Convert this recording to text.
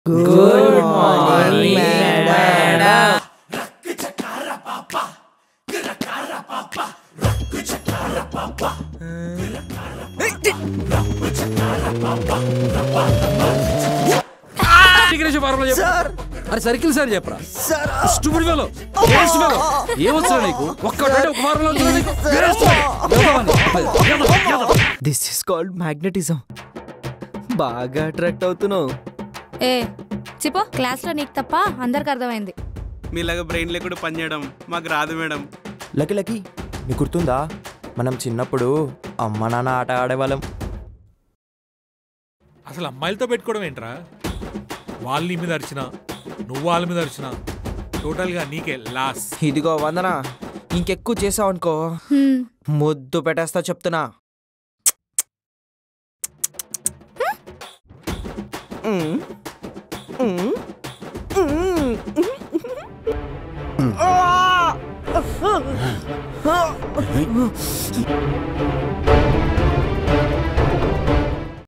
Good morning madam sir అరే circle sir చెప్పరా sir stupid fellow waste fellow ఏమొచ్చా నీకు ఒక్కటే ఒక వారంలో వచ్చినా నీకు waste fellow. This is called magnetism బాగా అట్రాక్ట్ అవుతున్నావు ఏ చెప్పు క్లాస్లో నీకు తప్ప అందరికి అర్థమైంది మీలాగా బ్రెయిన్ లేకుండా పనిచేయడం మాకు రాదు మేడం లకి లకి నీకు గుర్తుందా మనం చిన్నప్పుడు అమ్మ నాన్న ఆట ఆడేవాళ్ళం అసలు అమ్మాయిలతో పెట్టుకోవడం ఏంట్రా వాళ్ళ నీ మీద అరిచినా నువ్వు వాళ్ళ మీద అరిచినా టోటల్గా నీకే లాస్ ఇదిగో వందన ఇంకెక్కువ చేసావు అనుకో హ్మ్. ముద్దు పెట్టేస్తా చెప్తున్నా మ్మ్. మ్మ్. మ్మ్. ఆ!